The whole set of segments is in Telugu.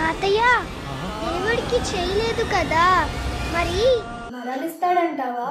తాతయ్య దేవుడికి చేయలేదు కదా మరి మరణిస్తాడంటావా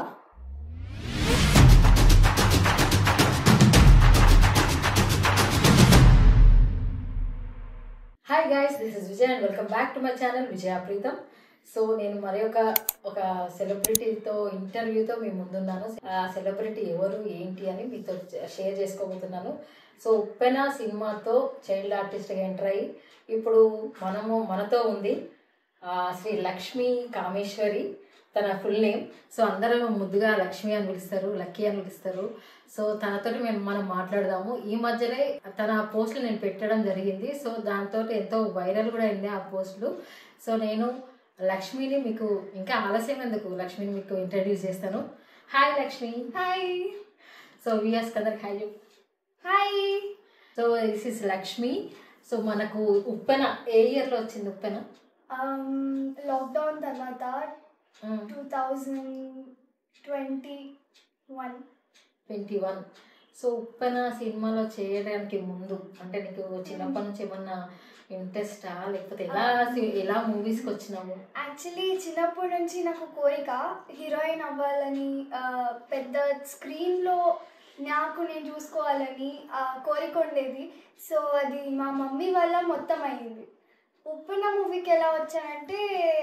hi guys this is Vijay and welcome back to my channel Vijaya Preetham so నేను మరి ఒక ఒక సెలబ్రిటీతో ఇంటర్వ్యూతో మీ ముందున్నాను ఆ సెలబ్రిటీ ఎవరు ఏంటి అని మీతో షేర్ చేసుకోబోతున్నాను సో ఉప్పెన సినిమాతో చైల్డ్ ఆర్టిస్ట్గా ఎంటర్ అయ్యి ఇప్పుడు మనము మనతో ఉంది ఆ, శ్రీ లక్ష్మీ కామేశ్వరి తన ఫుల్ నేమ్ సో అందరూ ముద్దుగా లక్ష్మి అని పిలుస్తారు లక్కీ అని పిలుస్తారు సో తనతోటి మేము మనం మాట్లాడదాము ఈ మధ్యనే తన పోస్టులు నేను పెట్టడం జరిగింది సో దాంతో ఎంతో వైరల్ కూడా అయింది ఆ పోస్టులు సో నేను లక్ష్మిని మీకు ఇంకా ఆలస్యం ఎందుకు లక్ష్మిని మీకు ఇంట్రడ్యూస్ చేస్తాను హాయ్ లక్ష్మి హాయ్ సో విఎస్ కందరికి హాయ్ చెప్పు hi so this is Lakshmi so మనకు ఉప్పెన ఏ ఇయర్లో వచ్చింది ఉప్పెన లాక్డౌన్ తర్వాత two thousand twenty one twenty one so Uppena సినిమాలో చేయడానికి ముందు అంటే నీకు చిన్నప్పటి నుంచి ఏమన్నా ఇంట్రెస్టా లేకపోతే ఎలా సి- ఎలా మూవీస్కి వచ్చినావు యాక్చువల్లీ చిన్నప్పటి నుంచి నాకు కోరిక హీరోయిన్ అవ్వాలని ఆ, పెద్ద స్క్రీన్లో నాకు నేను చూసుకోవాలని ఆ కోరిక ఉండేది సో అది మా మమ్మీ వల్ల మొత్తం అయింది ఉప్పిన మూవీకి ఎలా వచ్చానంటే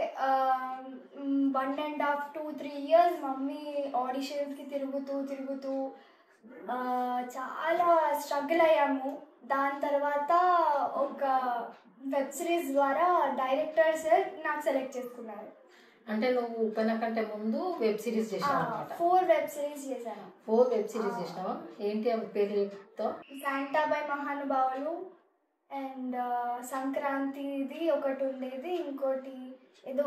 one and half two three years mummy ఆడిషన్స్కి తిరుగుతూ తిరుగుతూ ఆ, చాలా స్ట్రగుల్ అయ్యాము దాని తర్వాత ఒక వెబ్ సిరీస్ ద్వారా డైరెక్టర్ సార్ నాకు సెలెక్ట్ చేసుకున్నారు అంటే నువ్వు ఉప్పెన కంటే ముందు వెబ్ సిరీస్ చేసావు అనమాట ఫోర్ వెబ్ సిరీస్ చేశాను ఫోర్ వెబ్ సిరీస్ చేసినావా ఏంటి ఆ పేరు చెప్తావు శాంటాబై మహానుభావులు అండ్ సంక్రాంతిది ఒకటి ఉండేది ఇంకోటి ఏదో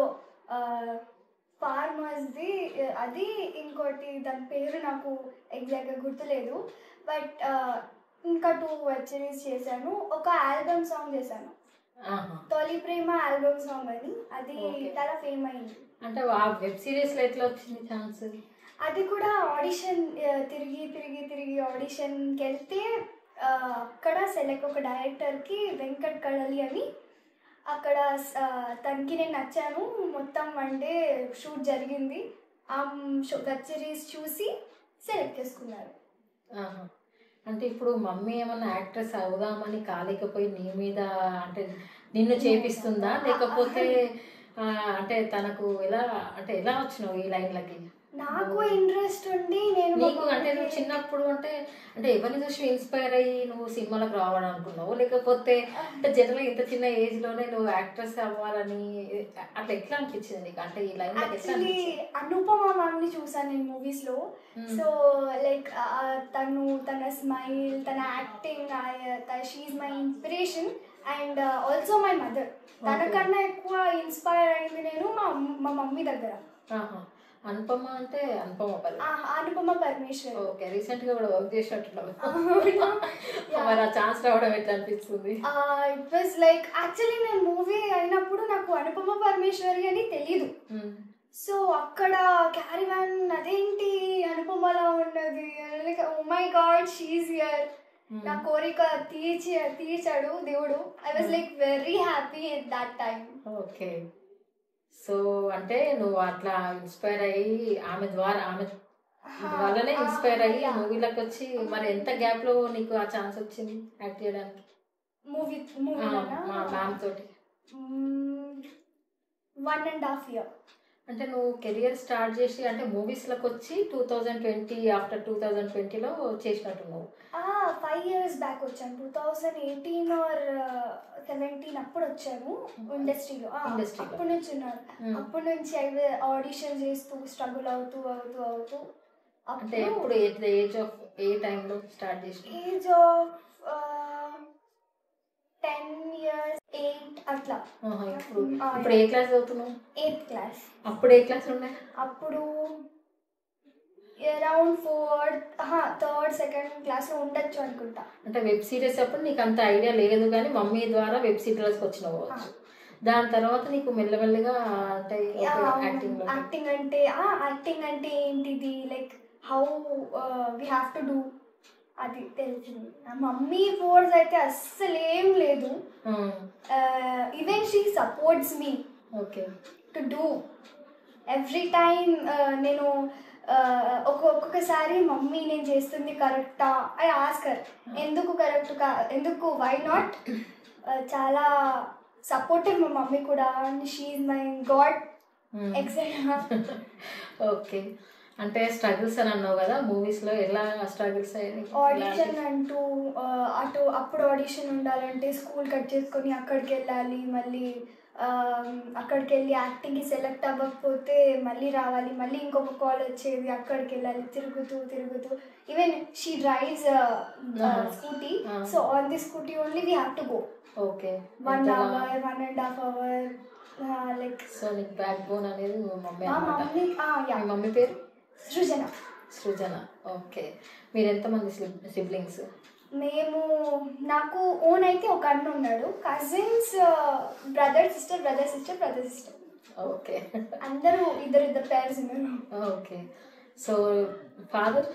ఫార్మర్స్ది అది ఇంకోటి దాని పేరు నాకు ఎగ్జాక్ట్గా గుర్తులేదు బట్ ఇంకా టూ వెబ్ సిరీస్ చేశాను ఒక ఆల్బమ్ సాంగ్ చేశాను ఆహా. తొలి ప్రేమ ఆల్బమ్ సాంగ్ అని అది Okay. చాలా ఫేమ్ అయింది అంటే ఆ వెబ్ సిరీస్లో ఎట్లా వచ్చింది ఛాన్స్ అది కూడా ఆడిషన్ ఆ, తిరిగి తిరిగి తిరిగి ఆడిషన్కి వెళ్తే ఆ, అక్కడ సెలెక్ట్ ఒక డైరెక్టర్కి వెంకట్ కడలి అని అక్కడ ఆ, తనకి నేను నచ్చాను మొత్తం వన్ డే షూట్ జరిగింది ఆ వెబ్ సిరీస్ చూసి సెలెక్ట్ చేసుకున్నారు ఆహా. అంటే ఇప్పుడు మమ్మీ ఏమన్నా యాక్ట్రెస్ అవుదామని కాలేకపోయి నీ మీద అంటే నిన్ను చేపిస్తుందా లేకపోతే ఆ, అంటే తనకు ఎలా అంటే ఎలా వచ్చినావు ఈ లైన్లకి నాకు ఇంట్రెస్ట్ ఉండి నేను మా నీకు అంటే నువ్వు మమ్మీకి- చిన్నప్పుడు అంటే అంటే ఎవరిని చూసి ఇన్స్పైర్ అయ్యి నువ్వు సినిమాలకు రావాలని అనుకున్నావు లేకపోతే అంటే జనరల్ ఇంత చిన్న ఏజ్ లోనే నువ్వు యాక్ట్రెస్ అవ్వాలని అట్లా ఎట్లా అనిపించింది నీకు అంటే ఈ లైన్ ఎట్లా యాక్చువల్లీ అనిపించింది అనుపమ మ్యామ్ ని చూసాను నేను మూవీస్ లో Hmm. సో లైక్ తను తన స్మైల్ తన acting she's my inspiration and also my mother తనకన్నా ఎక్కువ ఇన్స్పైర్ అయింది నేను మా మా మమ్మీ దగ్గర ఆహా. అనుపమ అంటే అనుపమ పల్లి ఆ, అనుపమ పరమేశ్వర్ ఓకే రీసెంట్ గా కూడా వర్క్ చేసినట్టున్నావు మరి ఆ ఛాన్స్ రావడం ఎట్లా అనిపిస్తుంది ఇట్ వాజ్ లైక్ యాక్చువల్లీ నేను మూవీ అయినప్పుడు నాకు అనుపమ పరమేశ్వరి అని తెలీదు ఉమ్. సో అక్కడ క్యారివాన్ అదేంటి అనుపమలా ఉన్నది like oh my god she's here నా కోరిక తీర్చి తీర్చాడు దేవుడు I was like very happy at that time okay so అంటే నువ్వు అట్లా ఇన్స్పైర్ అయ్యి ఆమె ద్వారా ఆమె వల్లనే ఇన్స్పైర్ అయ్యి మూవీలకు వచ్చి మరి ఎంత గ్యాప్ లో నీకు ఆ ఛాన్స్ వచ్చింది యాక్ట్ చేయడానికి మూవీ ఆ, మా మ్యామ్ తోటి వన్ అండ్ హాఫ్ ఇయర్ అంటే నువ్వు కెరియర్ స్టార్ట్ చేసి అంటే మూవీస్లకు వచ్చి two thousand twenty after two thousand ట్వంటీలో చేసినట్టున్నావు ఫైవ్ ఇయర్స్ బ్యాక్ వచ్చాను two thousand eighteen or seventeen అప్పుడు వచ్చాను ఇండస్ట్రీలో Industry లో. అప్పటి నుంచి ఉన్నాను Hmm. అప్పటి నుంచి ఆడిషన్ చేస్తూ స్ట్రగుల్ అవుతూ అవుతూ అవుతూ అంటే ఎప్పుడు ఏజ్ ఆఫ్ ఏ టైంలో స్టార్ట్ చేసిన age of ten years eight అట్లా ఇప్పుడు ఆ, ఇప్పుడు ఏ క్లాస్ చదువుతున్నావు ఎయిత్ క్లాస్ అప్పుడు ఏ క్లాస్ ఉండే అప్పుడు అరౌండ్ ఫోర్త్ థర్డ్ సెకండ్ క్లాస్లో ఉండొచ్చు అనుకుంటా అంటే వెబ్ సిరీస్ అప్పుడు నీకు అంత ఐడియా లేదు కానీ మమ్మీ ద్వారా వెబ్ సిరీస్కి వచ్చినావు కావచ్చు. దాని తర్వాత నీకు మెల్లమెల్లగా అంటే యాక్టింగ్ యాక్టింగ్ అంటే యాక్టింగ్ అంటే ఏంటిది like how we have to do అది తెలిసింది ఆ మమ్మీ ఫోర్స్ అయితే అస్సలు ఏం లేదు even she supports me okay to do every time నేను uh, ఒక్క ఒక్కొక్కసారి మమ్మీ నేను చేస్తుంది కరెక్టా ఐ ఆస్కర్ ఎందుకు కరెక్ట్ కా ఎందుకు వై నాట్ చాలా సపోర్టివ్ మా మమ్మీ కూడా she's my god etcetera okay అంటే స్ట్రగుల్స్ అని అన్నావు కదా మూవీస్ లో ఎలా స్ట్రగుల్స్ ఆడిషన్ అంటూ ఆ, అటు అప్పుడు ఆడిషన్ ఉండాలంటే స్కూల్ కట్ చేసుకొని అక్కడికి వెళ్ళాలి మళ్ళీ ఆ, అక్కడికి వెళ్ళి యాక్టింగ్కి సెలెక్ట్ అవ్వకపోతే మళ్ళీ రావాలి మళ్ళీ ఇంకొక కాల్ వచ్చేది అక్కడికి వెళ్ళాలి తిరుగుతూ తిరుగుతూ even she drives scooty Ah. So on the scooty only we have to go okay one hour one and half hour like so నీకు బ్యాక్ బోన్ అనేది మీ మమ్మీ మా అనమాట మమ్మీ యా మీ మమ్మీ పేరు సృజన సృజన ఓకే మీరు ఎంతమంది సిబ్లింగ్స్ మేము నాకు ఓన్ అయితే ఒక అన్న ఉన్నాడు cousins brother sister brother sister brother sister okay అందరూ ఇద్దరు ఇద్దరు పేరెంట్స్ ఉన్నారు ఓకే సో ఫాదర్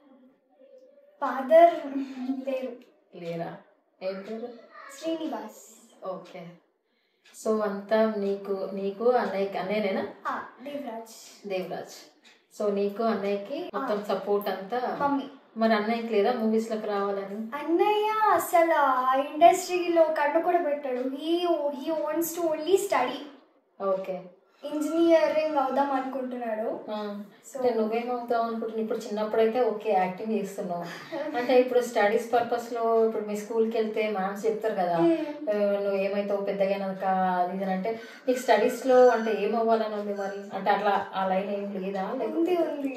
ఫాదర్ లేరు లేరా ఏం పేరు శ్రీనివాస్ ఓకే సో అంతా నీకు నీకు అన్నయ్యకి అన్నయ్యనేనా ఆ, దేవరాజ్ దేవరాజ్ సో నీకు అన్నయ్యకి మొత్తం సపోర్ట్ అంతా మమ్మీ మరి అన్నయ్యకి లేదా మూవీస్ లోకి రావాలని అన్నయ్య అసలు ఆ ఇండస్ట్రీలో కన్ను కూడా పెట్టాడు he he wants to only study okay engineering అవుదాం అనుకుంటున్నాడు ఆ, So- అంటే నువ్వేమవుతావు అనుకుంటున్నావు ఇప్పుడు చిన్నప్పుడైతే ఓకే యాక్టింగ్ చేస్తున్నావు అంటే ఇప్పుడు స్టడీస్ పర్పస్ లో ఇప్పుడు మీ స్కూల్కి వెళ్తే మ్యామ్స్ చెప్తారు కదా ఆ, నువ్వు ఏమైతావు పెద్దగైనాక అది ఇది అని అంటే నీకు స్టడీస్ లో అంటే ఏమవ్వాలని ఉంది మరి అంటే అట్లా ఆ లైన్ ఏం లేదా ఉంది ఉంది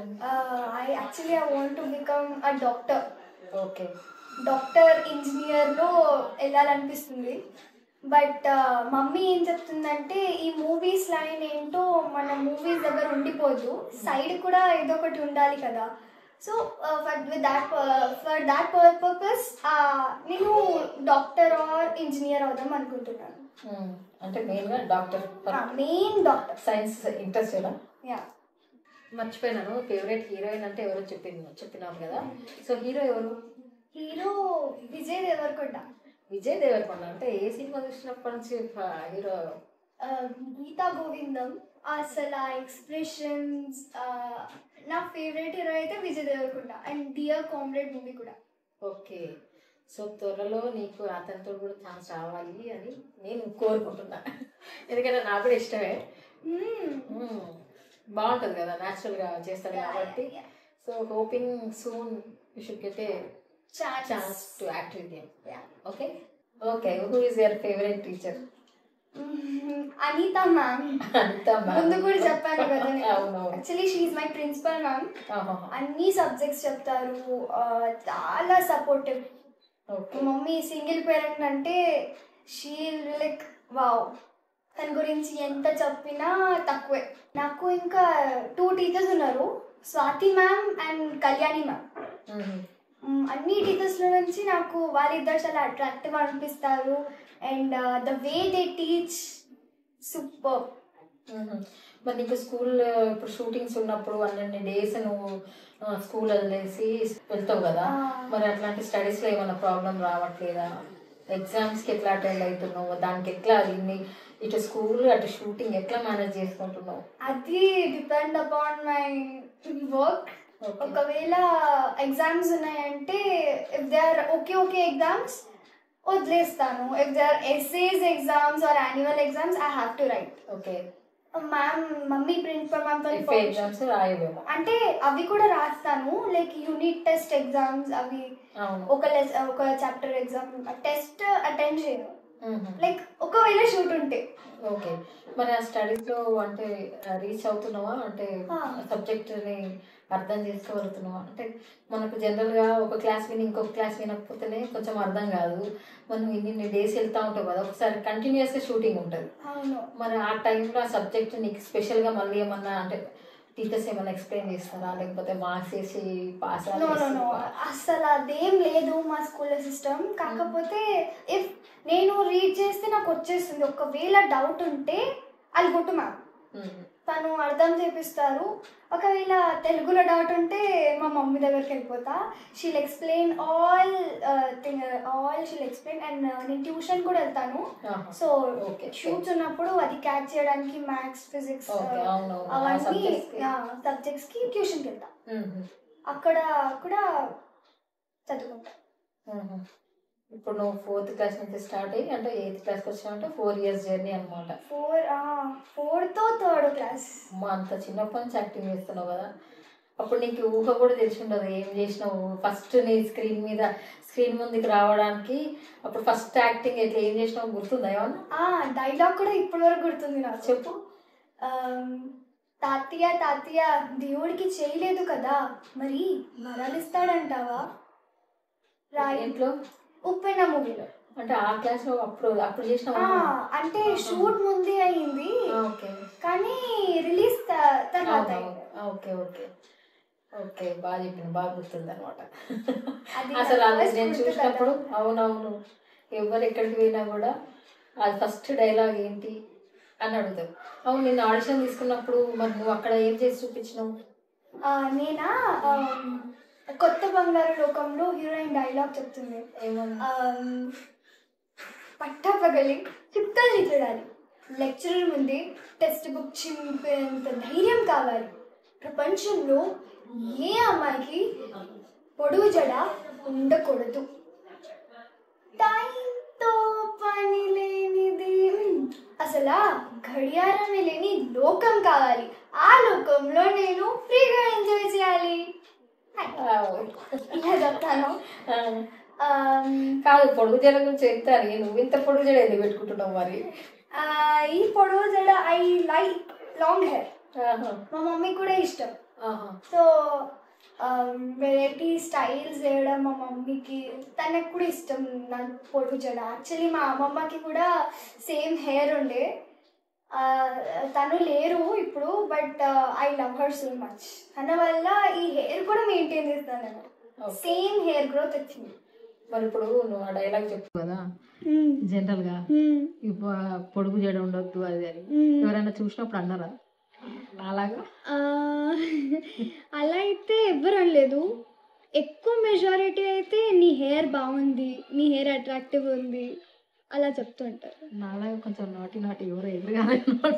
I actually I want to become a doctor okay doctor ఇంజనీర్లో వెళ్ళాలనిపిస్తుంది బట్ మమ్మీ ఏం చెప్తుందంటే ఈ మూవీస్ లైన్ ఏంటో మన మూవీస్ దగ్గర ఉండిపోదు సైడ్ కూడా ఏదో ఒకటి ఉండాలి కదా so for with that for that purpose నేను డాక్టర్ ఆర్ ఇంజనీర్ అవుదాం అనుకుంటున్నాను అంటే మెయిన్ గా doctor main doctor science interest yeah మర్చిపోయినాను ఫేవరెట్ హీరోయిన్ అంటే ఎవరో చెప్పింది చెప్పినావు కదా సో హీరో ఎవరు హీరో విజయ్ దేవరకొండ విజయ్ దేవరకొండ అంటే ఏ సినిమా చూసినప్పటి నుంచి హీరో uh, గీతా గోవిందం అసలు ఆ ఎక్స్ప్రెషన్స్ నా ఫేవరెట్ హీరో అయితే Vijay Deverakonda and dear comrade movie కూడా ఓకే సో త్వరలో నీకు అతనితో కూడా ఛాన్స్ రావాలి అని నేను కోరుకుంటున్నా ఎందుకంటే నాకు కూడా ఇష్టమే Hmm. మ్మ్. బాగుంటుంది కదా న్యాచురల్గా చేస్తాడు Yeah, కాబట్టి yeah, yeah. So hoping soon you should get a Chance. Chance to act with him Yeah. Okay okay who is your favourite teacher Mhm. Anitha ma'am అంతా ముందు కూడా చెప్పాను కదా అవును actually she's my principal ma'am ఆహా. అన్ని సబ్జెక్ట్స్ చెప్తారు uh, చాలా supportive okay mummy single parent అంటే షీ లైక్ వావ్ తన గురించి ఎంత చెప్పినా తక్కువే నాకు ఇంకా టూ టీచర్స్ ఉన్నారు Swathi ma'am and Kalyani ma'am మ్మ్. మ్, అన్ని టీచర్స్లో నుంచి నాకు వాళ్ళిద్దరు చాలా అట్రాక్టివ్ అనిపిస్తారు and the way they teach super మ్మ్. మరి నీకు స్కూల్ ఇప్పుడు షూటింగ్స్ ఉన్నప్పుడు అన్ని డేస్ నువ్వు స్కూల్ వదిలేసి వెళ్తావు కదా ఆ. మరి అట్లాంటి స్టడీస్లో ఏమైనా ప్రాబ్లం రావట్లేదా ఎగ్జామ్స్కి ఎట్లా అటెండ్ అవుతున్నావు దానికి ఎట్లా ఇన్ని ఇటు స్కూల్ అటు షూటింగ్ ఎట్లా మేనేజ్ చేసుకుంటున్నావు అది depend upon my work Okay. ఒకవేళ ఎగ్జామ్స్ ఉన్నాయంటే if they are okay okay exams వదిలేస్తాను if they are SAs exams or annual exams I have to write okay ma'am mummy principal మ్యామ్తో ఎఫ్ఏ ఎగ్జామ్స్ రాయలేము అంటే అవి కూడా రాస్తాను లైక్ యూనిట్ టెస్ట్ ఎగ్జామ్స్ అవి అవును ఒక లెస్ ఒక చాప్టర్ ఎగ్జామ్ టెస్ట్ అటెండ్ చేయను మ్మ్. లైక్ ఒకవేళ షూట్ ఉంటే ఓకే మరి ఆ స్టడీస్లో అంటే రీచ్ అవుతున్నావా అంటే ఆ. సబ్జెక్ట్ని అర్థం చేసుకోగలుగుతున్నావా అంటే మనకు జనరల్గా ఒక క్లాస్ విని ఇంకొక క్లాస్ వినకపోతేనే కొంచెం అర్థం కాదు మనం ఇన్ని డేస్ వెళ్తూ ఉంటాం కదా ఒకసారి కంటిన్యూస్గా షూటింగ్ ఉంటుంది అవును మరి ఆ టైంలో ఆ సబ్జెక్ట్ నీకు స్పెషల్గా మళ్ళీ ఏమన్నా అంటే టీచర్స్ ఏమన్నా ఎక్స్ప్లెయిన్ చేస్తారా లేకపోతే మార్క్స్ వేసి పాస్ నో నో నో అసలు అదేం లేదు మా స్కూల్ సిస్టమ్ కాకపోతే ఇఫ్ నేను రీడ్ చేస్తే నాకు వచ్చేస్తుంది ఒకవేళ డౌట్ ఉంటే అది కొట్టు మ్యామ్ తను అర్థం చేపిస్తారు ఒకవేళ తెలుగులో డౌట్ ఉంటే మా మమ్మీ దగ్గరికి వెళ్ళిపోతా she'll explain all thing all she'll explain and నేను ట్యూషన్ కూడా వెళ్తాను ఆహా. So Okay. షూట్స్ ఉన్నప్పుడు అది క్యాచ్ చేయడానికి మ్యాథ్స్ ఫిజిక్స్ Okay, అవునవును. ఆ అవన్నీ subjects కి. సబ్జెక్ట్స్కి ట్యూషన్కి వెళ్తా మ్మ్. అక్కడ కూడా చదువుకుంటా మ్మ్. ఇప్పుడు నువ్వు ఫోర్త్ క్లాస్ నుంచి స్టార్ట్ అయ్యి అంటే ఎయిత్ క్లాస్కి వచ్చావంటే ఫోర్ ఇయర్స్ జర్నీ అనమాట ఫోర్ ఫోర్త్ థర్డ్ క్లాస్ అమ్మ అంత చిన్నప్పటి నుంచి యాక్టింగ్ చేస్తున్నావు కదా అప్పుడు నీకు ఊహ కూడా తెలిసి ఉండదు ఏం చేసినావు ఫస్ట్ నీ స్క్రీన్ మీద స్క్రీన్ ముందుకు రావడానికి అప్పుడు ఫస్ట్ యాక్టింగ్ ఎట్లా ఏం చేసినావు గుర్తుందా ఏమన్నా డైలాగ్ కూడా ఇప్పటి వరకు గుర్తుంది నాకు చెప్పు ఆమ్, తాతయ్య తాతయ్య దేవుడికి చేయలేదు కదా మరి వరాలిస్తాడంటావా రాయి ఇంట్లో ఉప్పెన మూవీలో అంటే ఆ క్లాస్ లో అప్పుడు అప్పుడు చేసిన అంటే షూట్ ముందే అయింది ఓకే కానీ రిలీజ్ తర్వాత అయింది. ఓకే ఓకే ఓకే బాగా చెప్పింది బాగా గుర్తుంది అనమాట అది అసలు నా అది first నేను గుర్తు చూసినప్పుడు కదా. అవునవును ఎవరు ఎక్కడికి పోయినా కూడా అది ఫస్ట్ డైలాగ్ ఏంటి అని అడుగుతారు అవును నేను ఆడిషన్ తీసుకున్నప్పుడు మరి నువ్వు అక్కడ ఏం చేసి చూపించినావు ఆ, నేనా ఆమ్, కొత్త బంగారు లోకంలో హీరోయిన్ డైలాగ్ చెప్తుంది ఏమన్నా ఆమ్, పట్టాపగలి చుక్కల్ని చూడాలి లెక్చరర్ ముందే టెక్స్ట్ బుక్ చింపేంత ధైర్యం కావాలి ప్రపంచంలో ఏ అమ్మాయికి పొడుగు జడ ఉండకూడదు టైంతో పని లేనిది అసలు గడియారమే లేని లోకం కావాలి ఆ లోకంలో నేను ఫ్రీగా ఎంజాయ్ చేయాలి ఇలా చెప్తాను ఆ, ఆమ్, కాదు పొడుగు జడ గురించి చెప్తాను నువ్వు ఇంత పొడుగు జడ ఎందుకు పెట్టుకుంటున్నావు మరి ఆ, ఈ పొడవు జడ ఐ లైక్ లాంగ్ హెయిర్ ఆహా, మా మమ్మీ కూడా ఇష్టం ఆహా. సో వెరైటీ స్టైల్స్ వేయడం మా మమ్మీకి తనకు కూడా ఇష్టం నా పొడుగు జడ యాక్చువల్లీ మా అమ్మమ్మకి కూడా సేమ్ హెయిర్ ఉండే ఆ, తను లేరు ఇప్పుడు but I love her so much తన వల్ల ఈ హెయిర్ కూడా మెయింటైన్ చేస్తాను నేను Okay. సేమ్ హెయిర్ గ్రోత్ వచ్చింది మరి ఇప్పుడు నువ్వు ఆ డైలాగ్ చెప్పు కదా జనరల్ గా ఇప్పుడు పొడుగు జడ ఉండొద్దు అది అని ఎవరైనా చూసినప్పుడు అన్నారా అలాగా ఆ, అలా అయితే ఎవ్వరు అనలేదు ఎక్కువ మెజారిటీ అయితే నీ హెయిర్ బాగుంది నీ హెయిర్ అట్రాక్టివ్ ఉంది అలా చెప్తుంటారు నాలాగా కొంచెం నాటి నాటి ఎవరో ఎదురుగానమాట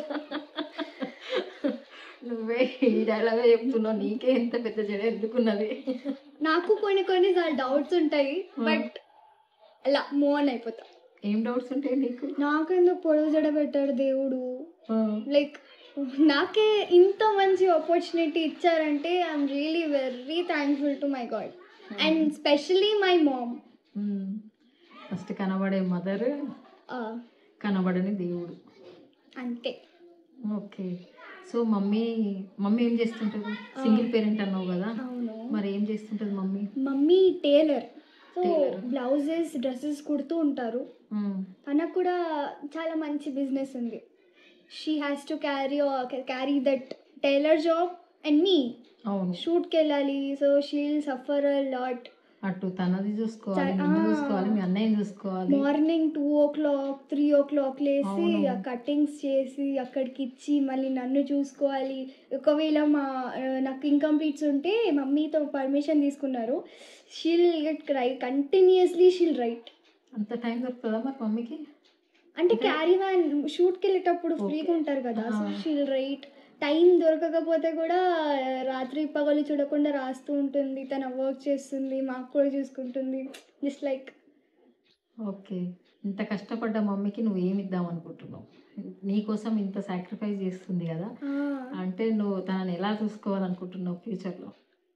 నువ్వే ఈ డైలాగే చెప్తున్నావు నీకే ఎంత పెద్ద జడ ఎందుకున్నది నాకు కొన్ని కొన్ని డౌట్స్ ఉంటాయి బట్ అలా మూవ్ ఆన్ అయిపోతా ఏం డౌట్స్ ఉంటాయి నీకు నాకెందుకు పొడవు జడ పెట్టాడు దేవుడు ఆ, లైక్ నాకే ఇంత మంచి ఆపర్చునిటీ ఇచ్చారంటే I'm really very thankful to my god and specially my mom um. First కనబడే మదర్ కనబడని దేవుడు అంతే ఓకే సో మమ్మీ మమ్మీ ఏం చేస్తుంటుంది సింగిల్ పేరెంట్ అన్నావు కదా అవును మరి ఏం చేస్తుంటుంది mummy mummy tailor so Tailor. Blouses dresses కుడుతూ ఉంటారు ఉమ్. తనకు కూడా చాలా మంచి బిజినెస్ ఉంది she has to carry carry that tailor job and me అవును షూట్కి వెళ్ళాలి సో షీల్ సఫర్ లాట్ అటు తనది చూసుకోవాలి చ- నిన్ను ఆ. చూసుకోవాలి మీ అన్నయ్యని చూసుకోవాలి morning two o'clock three o'clock లేసి అవును. ఆ కటింగ్స్ చేసి అక్కడికి ఇచ్చి మళ్ళీ నన్ను చూసుకోవాలి ఒకవేళ మా ఆ, నాకు ఇన్కంప్లీట్స్ ఉంటే మమ్మీతో పర్మిషన్ తీసుకున్నారు she'll write continuously she'll write అంత టైం దొరుకుతుందా మరి మమ్మీకి అంటే క్యారీ వ్యాన్ షూట్కి వెళ్ళేటప్పుడు Okay. ఫ్రీగా ఉంటారు కదా so Ah. She'll write time దొరకకపోతే కూడా రాత్రి పగలు చూడకుండా రాస్తూ ఉంటుంది తన వర్క్ చేస్తుంది మాకు కూడా చూసుకుంటుంది జస్ట్ లైక్ ఓకే ఇంత కష్టపడ్డ మమ్మీకి నువ్వు ఏమి ఇద్దాం అనుకుంటున్నావు నీకోసం ఇంత సాక్రిఫైస్ చేస్తుంది కదా అంటే నువ్వు తనని ఎలా చూసుకోవాలనుకుంటున్నావు ఫ్యూచర్లో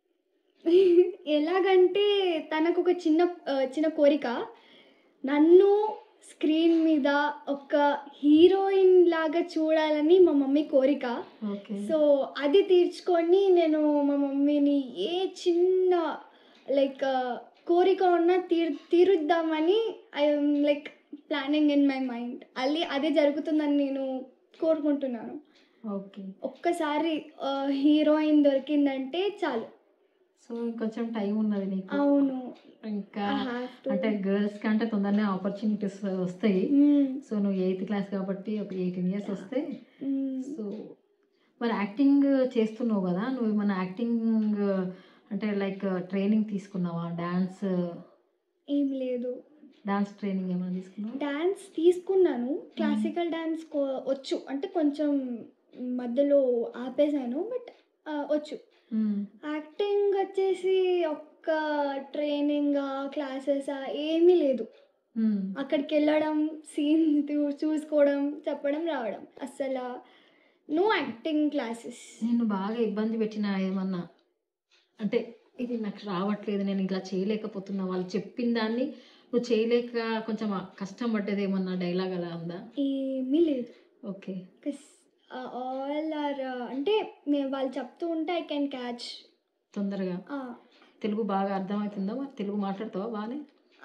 ఎలాగంటే తనకు ఒక చిన్న ఆ, చిన్న కోరిక నన్ను స్క్రీన్ మీద ఒక హీరోయిన్ లాగా చూడాలని మా మమ్మీ కోరిక ఓకే సో అది తీర్చుకొని నేను మా మమ్మీని ఏ చిన్న లైక్ కోరిక ఉన్నా తీర్ తీరుద్దామని I'm like planning in my mind అల్లి అదే జరుగుతుందని నేను కోరుకుంటున్నాను ఓకే ఒక్కసారి హీరోయిన్ దొరికిందంటే చాలు సో ఇంకొంచెం టైం ఉన్నది నీకు అవును ఇంకా I have to. అంటే గర్ల్స్ కంటే తొందరనే ఆపర్చునిటీస్ వస్తాయి మ్మ్. సో నువ్వు ఎయిత్ క్లాస్ కాబట్టి ఒక ఎయిటీన్ ఇయర్స్ వస్తే మ్మ్. సో మరి యాక్టింగ్ చేస్తున్నావు కదా నువ్వు ఏమన్నా యాక్టింగ్ అంటే లైక్ ట్రైనింగ్ తీసుకున్నావా డాన్స్ ఏం లేదు డాన్స్ ట్రైనింగ్ ఏమైనా తీసుకున్నావా డాన్స్ తీసుకున్నాను క్లాసికల్ డాన్స్ కో- వచ్చు అంటే కొంచెం మధ్యలో ఆపేసాను బట్ వచ్చు మ్మ్. యాక్టింగ్ వచ్చేసి ఒక్క ట్రైనింగ్ క్లాసెస్ ఏమీ లేదు మ్మ్. అక్కడికి వెళ్ళడం సీన్ చూసుకోవడం చెప్పడం రావడం అసలు నో యాక్టింగ్ క్లాసెస్ నేను బాగా ఇబ్బంది పెట్టిన ఏమన్నా అంటే ఇది నాకు రావట్లేదు నేను ఇలా చేయలేకపోతున్నా వాళ్ళు చెప్పిన దాన్ని నువ్వు చేయలేక కొంచెం కష్టం పడ్డది ఏమన్నా డైలాగ్ అలా ఉందా ఏమీ లేదు ఓకే ఆల్ ఆర్ అంటే మేము వాళ్ళు చెప్తూ ఉంటే ఐ కెన్ క్యాచ్ తొందరగా తెలుగు బాగా అర్థమవుతుందా మరి తెలుగు మాట్లాడతావా బాగానే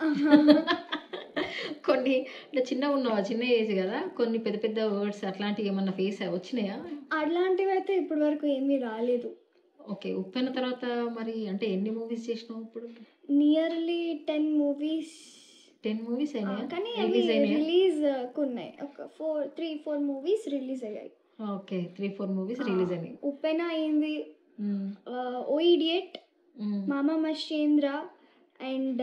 కొన్ని అంటే చిన్నగా ఉన్నావా చిన్న ఏజ్ కదా కొన్ని పెద్ద పెద్ద వర్డ్స్ అట్లాంటివి ఏమన్నా ఫేస్ వచ్చినాయా అట్లాంటివి అయితే ఇప్పటి వరకు ఏమీ రాలేదు ఓకే ఉప్పెన తర్వాత మరి అంటే ఎన్ని మూవీస్ చేసినావు ఇప్పుడు nearly ten movies ten movies అయినాయా కానీ అవి రిలీజ్ అయినాయా రిలీజ్ ఉన్నాయి ఒక four three four movies release అయ్యాయి okay three four movies release అయినాయి ఉప్పెన అయింది మ్మ్. ఓ ఇడియట్ మ్మ్. Mama Machindra and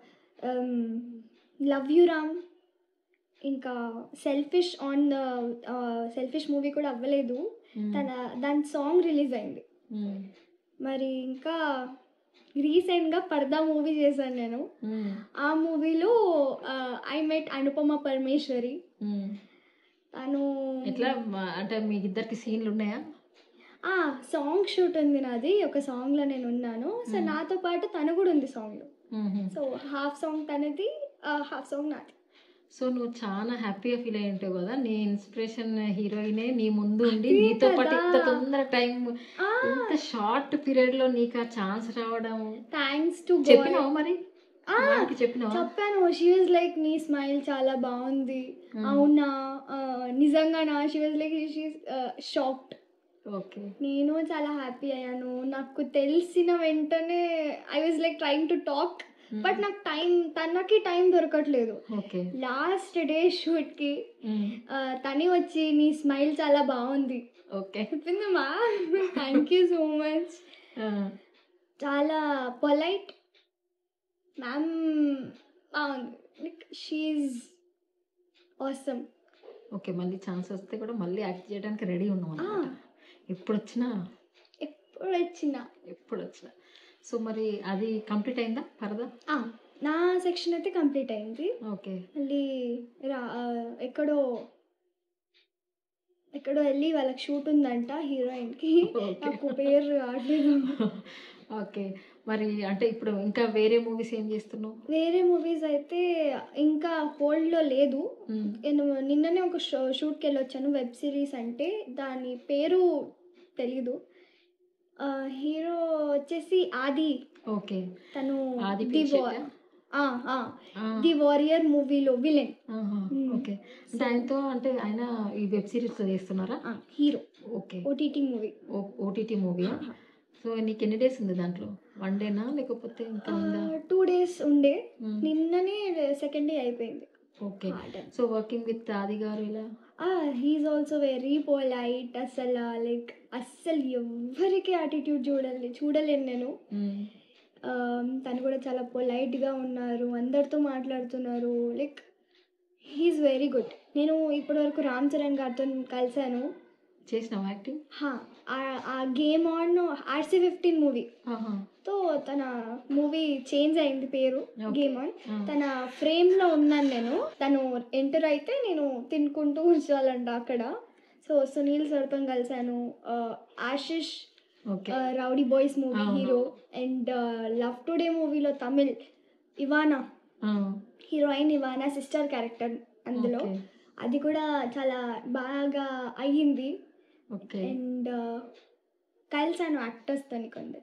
love you Ram ఇంకా selfish on the selfish movie కూడా అవ్వలేదు మ్మ్. తన దాని సాంగ్ రిలీజ్ అయింది మ్మ్. మరి ఇంకా రీసెంట్గా పర్దా మూవీ చేశాను నేను మ్మ్. ఆ మూవీలో ఐ మెట్ అనుపమ పరమేశ్వరి మ్మ్. తను ఎట్లా మా- అంటే మీకు ఇద్దరికి సీన్లు ఉన్నాయా ఆ సాంగ్ షూట్ ఉంది నాది ఒక సాంగ్లో నేను ఉన్నాను సో నాతో పాటు తను కూడా ఉంది సాంగ్లో మ్మ్. సో హాఫ్ సాంగ్ తనది హాఫ్ సాంగ్ నాది సో నువ్వు చాలా హ్యాపీగా ఫీల్ అయి ఉంటావు కదా నీ ఇన్స్పిరేషన్ హీరోయినే నీ ముందు ఉండి అదే నీతో పాటు కదా. ఇంత తొందర టైం ఆ, ఇంత షార్ట్ పీరియడ్ లో నీకు ఆ ఛాన్స్ రావడం థ్యాంక్స్ టు చెప్పినావా మరి వానికి చెప్పినావా చెప్పాను షీ వాజ్ లైక్ నీ స్మైల్ చాలా బాగుంది అవునా ఆ, నిజంగానా she was like she shocked okay నేను చాలా హ్యాపీ అయ్యాను నాకు తెలిసిన వెంటనే I was like trying to talk but నాకు టైం తనకి టైం దొరకట్లేదు ఓకే లాస్ట్ డే షూట్కి తని వచ్చి నీ స్మైల్ చాలా బాగుంది ఓకే చెప్పిందమ్మా థ్యాంక్ యూ సో మచ్ చాలా పొలైట్ మ్యామ్ బాగుంది లైక్ షీఈ్ ఆసమ్ ఓకే మళ్ళీ ఛాన్స్ వస్తే కూడా మళ్ళీ యాక్ట్ చేయడానికి రెడీ ఉన్నాం అన్నమాట ఎప్పుడు వచ్చినా ఎప్పుడు వచ్చిన ఎప్పుడు వచ్చినా సో మరి అది కంప్లీట్ అయిందా పరదా నా సెక్షన్ అయితే కంప్లీట్ అయింది ఓకే మళ్ళీ రా ఆ, ఎక్కడో ఎక్కడో వెళ్ళి వాళ్ళకి షూట్ ఉందంట హీరోయిన్కి Okay. నాకు పేరు రావట్లేదు ఓకే మరి అంటే ఇప్పుడు ఇంకా వేరే మూవీస్ ఏం చేస్తున్నావు వేరే మూవీస్ అయితే ఇంకా హోల్డ్లో లేదు మ్మ్. నేను నిన్ననే ఒక షో షూట్కి వెళ్ళొచ్చాను వెబ్ సిరీస్ అంటే దాని పేరు తెలీదు హీరో వచ్చేసి ఆది ఓకే తను ఆది ది పిలిచేదా? ఆ, ఆ, ఆ, ది వారియర్ మూవీలో విలన్ ఆహా, ఓకే అంటే ఆయనతో అంటే ఆయన ఈ వెబ్ సిరీస్లో చేస్తున్నారా hero okay OTT movie OTT movie so నీకు ఎన్ని డేస్ ఉంది దాంట్లో వన్ డేనా లేకపోతే ఇంకా ఉందా టూ డేస్ ఉండే మ్మ్. నిన్ననే సెకండ్ డే అయిపోయింది okay Ah, done. So working with Aadi గారు ఇలా హీఈస్ ఆల్సో వెరీ పొలైట్ అసలు లైక్ అస్సలు ఎవరికి యాటిట్యూడ్ చూడాలి చూడలేను నేను మ్మ్. Um, తను కూడా చాలా పొలైట్గా ఉన్నారు అందరితో మాట్లాడుతున్నారు లైక్ హీఈస్ వెరీ గుడ్ నేను ఇప్పటివరకు రామ్ చరణ్ గారితో కలిశాను చేసినావా యాక్టింగ్ హా, ఆ- ఆ game on RC fifteen movie ఆహా, తో తన మూవీ చేంజ్ అయింది పేరు Okay. గేమ్ ఆన్ ఆ. తన ఫ్రేమ్లో ఉన్నాను నేను తను ఎంటర్ అయితే నేను తినుకుంటూ కూర్చోవాలంట అక్కడ సో సునీల్ సర్తో కలిశాను ఆ, ఆశిష్ ఓకే ఆ, రౌడీ బాయ్స్ మూవీ అవును. హీరో అండ్ లవ్ టుడే మూవీలో తమిళ్ ఇవానా ఆ, హీరోయిన్ ఇవానా సిస్టర్ క్యారెక్టర్ అందులో ఓకే. అది కూడా చాలా బాగా అయ్యింది ఓకే అండ్ కలిసాను యాక్టర్స్ తోని కొందరు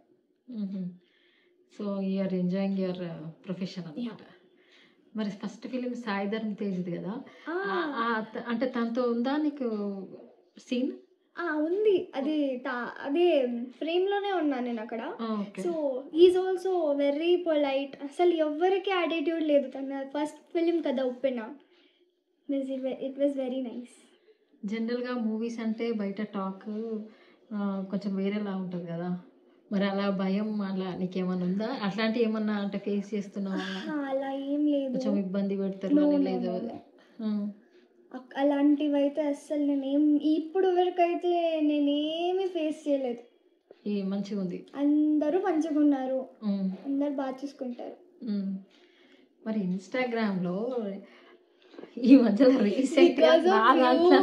so you're enjoying your profession అనమాట మరి ఫస్ట్ ఫిలిం సాయి ధర్మ తేజ్ది కదా ఆ, ఆ- ఆ త- అంటే తనతో ఉందా నీకు సీన్ ఆ, ఉంది అది తా- అదే ఫ్రేమ్లోనే ఉన్నాను నేను అక్కడ okay so is also very polite అసలు ఎవరికి యాటిట్యూడ్ లేదు తన ఫస్ట్ ఫిలిం కదా Uppena it was very nice జనరల్గా మూవీస్ అంటే బయట టాక్ ఆ, కొంచెం వేరేలా ఉంటుంది కదా మరి అలా భయం అలా నీకేమన్నా ఉందా అట్లాంటి ఏమన్నా అంటే ఫేస్ చేస్తున్నావా ఆ, అలా ఏం లేదు కొంచెం ఇబ్బంది పెడతారు No, అని no, లేదు no, no. ఆ, అక్- అలాంటివి అయితే అస్సలు నేనేం ఇప్పుడు వరకైతే నేనేమి ఫేస్ చేయలేదు ఈ మంచిగా ఉంది అందరూ మంచిగా ఉన్నారు ఉమ్, అందరు బాగా చూసుకుంటారు ఉమ్. మరి ఇన్స్టాగ్రామ్లో ఈ మధ్యలో రీసెంట్గా Because of నా you. దాంట్లో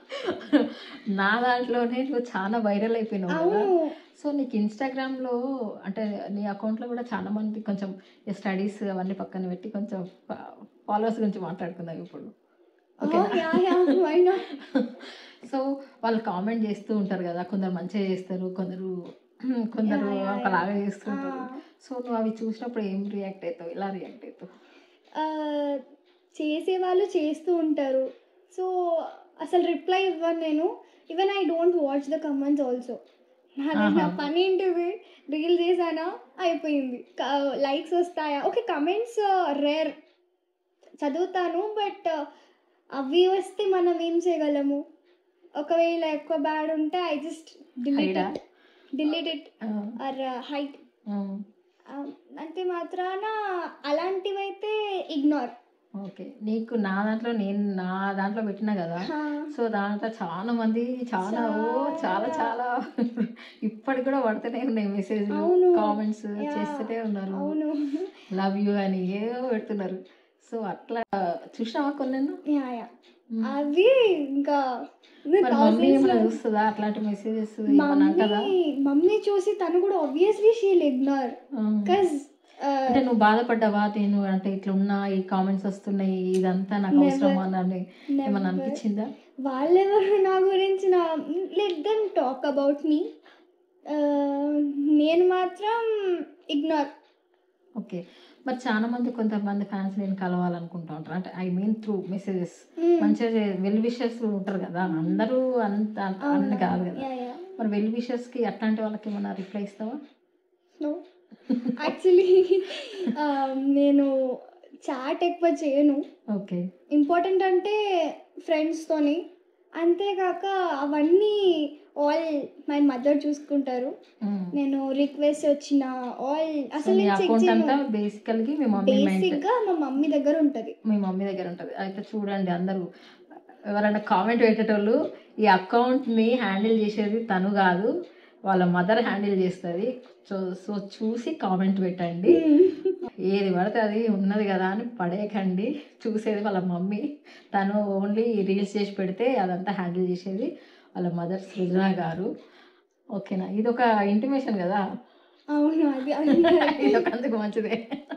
నా దాంట్లోనే నువ్వు చాలా వైరల్ అయిపోయినావు కదా అవును సో నీకు ఇన్స్టాగ్రామ్లో అంటే నీ అకౌంట్లో కూడా చాలా మంది కొంచెం స్టడీస్ అవన్నీ పక్కన పెట్టి కొంచెం ఫాలోవర్స్ గురించి మాట్లాడుకుందాం ఇప్పుడు Oh, yeah, yeah, why not? So వాళ్ళు కామెంట్ చేస్తూ ఉంటారు కదా కొందరు మంచిగా చేస్తారు కొందరు కొందరు Yeah, yeah, ఒకలాగా yeah. చేస్తుంటారు Ah. సో నువ్వు అవి చూసినప్పుడు ఏం రియాక్ట్ అవుతావు ఎలా రియాక్ట్ అవుతావు ఆ, చేసే వాళ్ళు చేస్తూ ఉంటారు సో అసలు రిప్లై ఇవ్వను నేను even I don't watch the comments also నా నా ఆహా. పని ఏంటిది రీల్ చేశానా అయిపోయింది లైక్స్ వస్తాయా ఓకే కమెంట్స్ రేర్ చదువుతాను బట్ అవి వస్తే మనం ఏం చేయగలము ఒకవేళ ఎక్కువ బ్యాడ్ ఉంటే ఐ జస్ట్ డిలీట్ Hide ఆ? It delete it or hide అంతే మాత్రాన అలాంటివైతే ఇగ్నోర్ ఓకే నీకు నా దాంట్లో నేను నా దాంట్లో పెట్టినా కదా సో దాంట్లో చాలా మంది చాలా ఓ చాలా చాలా ఇప్పటికి కూడా పడుతూనే ఉన్నాయి మెసేజ్ అవును. Comments Yeah. చేస్తూనే ఉన్నారు అవును లవ్ యూ అని ఏవో పెడుతున్నారు సో అట్లా చూసినావా కొన్ని యా యా అవి ఇంకా మరి మమ్మీ thousands ఏమైనా లో- చూస్తుందా అట్లాంటి మెసేజెస్ ఏమైనా అంటదా మమ్మీ మమ్మీ చూసి తను కూడా ఆబ్వియస్లీ షీల్ ఇగ్నోర్ ఆ. బికాజ్ అంటే నువ్వు బాధపడ్డావా నేను అంటే ఇట్లా ఉన్నా ఈ కామెంట్స్ వస్తున్నాయి ఇదంతా నాకు Never. అవసరమా అని ఏమన్నా Never. అనిపించిందా వాళ్ళెవరు నా గురించి నా let them talk about me నేను మాత్రం ఇగ్నోర్ ఓకే మరి చాలా మంది కొంతమంది ఫ్యాన్స్ నేను కలవాలనుకుంటా ఉంటారు అంటే ఐ మీన్ త్రూ మెసేజెస్ మంచిగా వెల్ విషర్స్ ఉంటారు కదా అందరూ అంత అన్ని కాదు కదా యా యా మరి వెల్ విషర్స్కి అట్లాంటి వాళ్ళకి ఏమన్నా రిప్లై ఇస్తావా నో యాక్చువల్లీ నేను చాట్ ఎక్కువ చేయను ఓకే ఇంపార్టెంట్ అంటే ఫ్రెండ్స్తోని అంతేకాక అవన్నీ ఆల్ మై మదర్ చూసుకుంటారు నేను రిక్వెస్ట్ వచ్చిన ఆల్ అసలు మీ నేను చెక్ అకౌంట్ అంతా చేయను బేసికల్గా మీ మమ్మీ బేసిక్ మైండ్ గా మా మమ్మీ దగ్గర ఉంటది మీ మమ్మీ దగ్గర ఉంటుంది అయితే చూడండి అందరూ ఎవరైనా కామెంట్ పెట్టేటోళ్ళు ఈ అకౌంట్ని హ్యాండిల్ చేసేది తను కాదు వాళ్ళ మదర్ హ్యాండిల్ చేస్తుంది సో సో చూసి కామెంట్ పెట్టండి ఏది పడితే అది ఉన్నది కదా అని పడేయకండి చూసేది వాళ్ళ మమ్మీ తను ఓన్లీ రీల్స్ చేసి పెడితే అదంతా హ్యాండిల్ చేసేది వాళ్ళ మదర్ సృజన గారు ఓకేనా ఇది ఒక ఇంటిమేషన్ కదా అవును అది ఇది ఒక అందుకు మంచిదే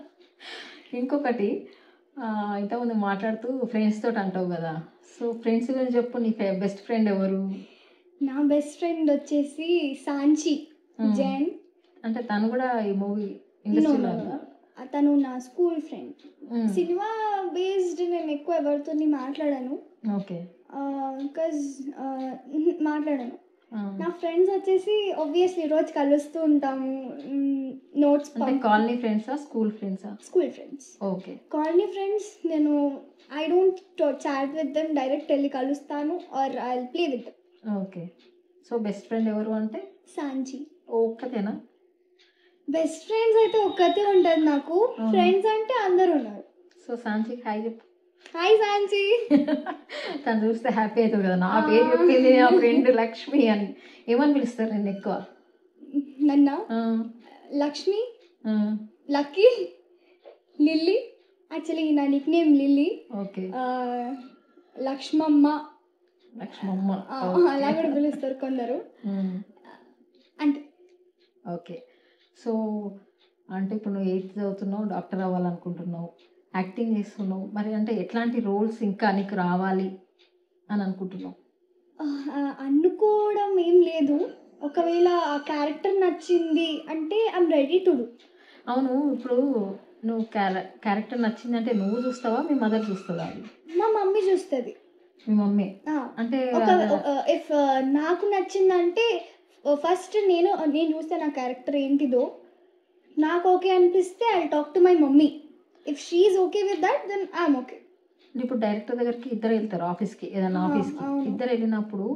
ఇంకొకటి ఆ, ఇంతకుముందు మాట్లాడుతూ ఫ్రెండ్స్ తోటి అంటావు కదా సో ఫ్రెండ్స్ గురించి చెప్పు నీ బెస్ట్ ఫ్రెండ్ ఎవరు నా బెస్ట్ ఫ్రెండ్ వచ్చేసి సాంచి Hmm. జైన్ అంటే తను కూడా ఈ మూవీ No, ఇండస్ట్రీలో no, no. తను నా స్కూల్ ఫ్రెండ్ సినిమా బేస్డ్ నేను ఎక్కువ ఎవరితో మాట్లాడాను ఓకే బికాజ్ మాట్లాడాను నా ఫ్రెండ్స్ వచ్చేసి ఆబ్వియస్లీ రోజు కలుస్తూ ఉంటాము నోట్స్ అంటే కాలనీ ఫ్రెండ్సా స్కూల్ ఫ్రెండ్సా school friends okay colony friends నేను I don't chat with them direct వెళ్ళి కలుస్తాను or I play with them okay so best friend ఎవరు అంటే సాంచి ఒక్కతేనా బెస్ట్ ఫ్రెండ్స్ అయితే ఒక్కతే ఉంటుంది నాకు Hmm. ఫ్రెండ్స్ అంటే అందరు ఉన్నారు సో సాంచికి హాయ్ చెప్పు హాయ్ సాంచి తను చూస్తే హ్యాపీ అవుతుంది కదా నా పేరు చెప్పింది నా ఫ్రెండ్ లక్ష్మి అని ఏమని పిలుస్తారు నేను ఎక్కువ నన్న ఆ, లక్ష్మి ఆ, లక్కీ లిల్లీ యాక్చువల్లీ నా nick name lily okay Lakshmamma Lakshmamma ఆ, ఓకే. అలా కూడా పిలుస్తారు కొందరు ఉమ్, అంటే ఓకే సో అంటే ఇప్పుడు నువ్వు ఎయిత్ చదువుతున్నావు డాక్టర్ అవ్వాలనుకుంటున్నావు యాక్టింగ్ చేస్తున్నావు మరి అంటే ఎట్లాంటి రోల్స్ ఇంకా నీకు రావాలి అని అనుకుంటున్నావు ఆ, అనుకోవడం ఏం లేదు ఒకవేళ ఆ క్యారెక్టర్ నచ్చింది అంటే ఐమ్ రెడీ టు డూ అవును ఇప్పుడు నువ్వు క్యార క్యారెక్టర్ నచ్చిందంటే నువ్వు చూస్తావా మీ మదర్ చూస్తుందా అది మా మమ్మీ చూస్తుంది మీ మమ్మీ అంటే ఒక అది- ఇఫ్ నాకు నచ్చిందంటే ఫస్ట్ నేను నేను చూస్తే నా క్యారెక్టర్ ఏంటిదో నాకు ఓకే అనిపిస్తే I talk to my mummy if she's okay with that then I'm okay ఇప్పుడు డైరెక్టర్ దగ్గరికి ఇద్దరు వెళ్తారు ఆఫీస్కి ఏదైనా ఆ, ఆఫీస్కి అవును. ఇద్దరు వెళ్ళినప్పుడు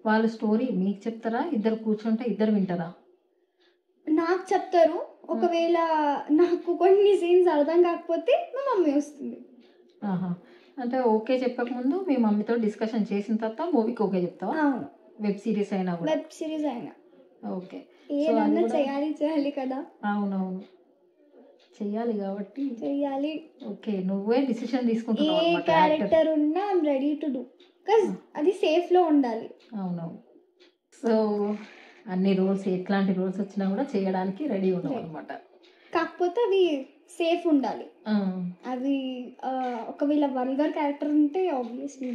వాళ్ళు స్టోరీ మీకు చెప్తారా ఇద్దరు కూర్చుంటే ఇద్దరు వింటారా నాకు చెప్తారు ఒకవేళ నాకు కొన్ని సీన్స్ అర్థం కాకపోతే మా మమ్మీ వస్తుంది ఆహా అంటే ఓకే చెప్పకముందు మీ మమ్మీతో డిస్కషన్ చేసిన తర్వాత మూవీకి ఓకే చెప్తావా అవును వెబ్ సిరీస్ అయినా కూడా వెబ్ సిరీస్ అయినా ఓకే ఏదన్నా కూడా- చేయాలి చేయాలి కదా అవునవును చెయ్యాలి కాబట్టి చేయాలి ఓకే నువ్వే డిసిషన్ ఏ తీసుకుంటున్నావు అన్నమాట యాక్టర్ క్యారెక్టర్ ఉన్నా I'm ready to do because అది సేఫ్ లో ఉండాలి అవునవును సో అన్ని రూల్స్ ఎట్లాంటి రూల్స్ వచ్చినా కూడా చేయడానికి రెడీ ఉన్నావు అనమాట కాకపోతే అవి సేఫ్ ఉండాలి అవి ఆ, ఒకవేళ వల్గర్ క్యారెక్టర్ ఉంటే ఆబ్వియస్లీ